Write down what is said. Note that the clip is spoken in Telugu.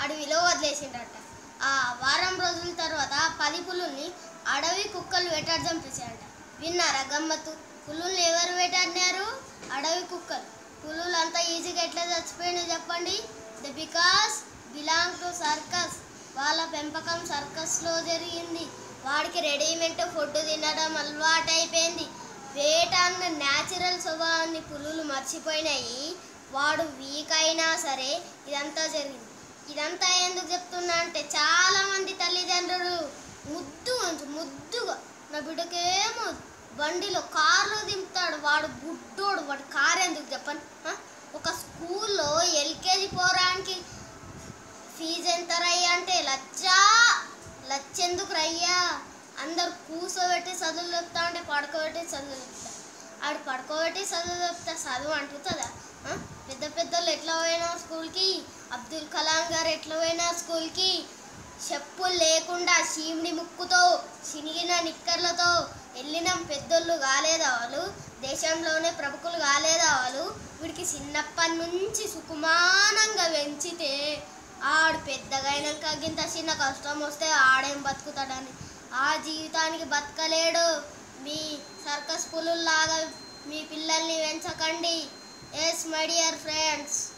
అడవిలో వదిలేసిండట ఆ వారం రోజుల తర్వాత పది పులుల్ని అడవి కుక్కలు వేటాడి చంపేశాయట విన్నారా గమ్మత్తు పులుల్ని ఎవరు వేటాడినారు అడవి కుక్కలు పులులు అంతా ఈజీగా ఎట్లా చచ్చిపోయినాయి చెప్పండి the because belong to circus వాళ్ళ పెంపకం సర్కస్లో జరిగింది వాడికి రెడీమేడ్ ఫుడ్ తినడం అలవాటైపోయింది వేట అన్న న్యాచురల్ స్వభావాన్ని పులులు మర్చిపోయినాయి వాడు వీక్ అయినా సరే ఇదంతా జరిగింది ఇదంతా ఎందుకు చెప్తున్నా అంటే చాలా మంది తల్లిదండ్రులు ముద్దు ఉంచు ముద్దుగా నా బిడ్డకేమో బండిలో కార్లో దింపుతాడు వాడు బుడ్డోడు వాడు కారు ఎందుకు చెప్పండి ఆ? ఒక స్కూల్లో ఎల్కేజీ పోరానికి ఫీజు ఎంత రయ్యా అంటే లచ్చా లచ్చెందుకు రయ్యా అందరు కూర్చోబెట్టి చదువులు చెప్తా ఉంటే పడుకోబెట్టి చదువులు చెప్తా ఆడు పడుకోబెట్టి చదువు చెప్తా చదువు అంటుతుందా ఆ? పెద్ద పెద్దోళ్ళు ఎట్లా పోయినారు స్కూల్కి అబ్దుల్ కలాం గారు ఎట్లా పోయినారు స్కూల్కి చెప్పులు లేకుండా చీమిడి ముక్కుతో చినిగిన నిక్కర్లతో వెళ్ళినాం పెద్దోళ్ళు కాలేదా వాళ్ళు దేశంలోనే ప్రముఖులు కాలేదా వాళ్ళు వీడికి చిన్నప్పటి నుంచి సుకుమానంగా పెంచితే ఆడు పెద్దగా అయినాక గింత చిన్న కష్టం వస్తే ఆడేం బతుకుతాడని ఆ జీవితానికి బతకలేడు మీ సర్కస్ పులుల్లాగా మీ పిల్లల్ని పెంచకండి ఎస్ మై డియర్ ఫ్రెండ్స్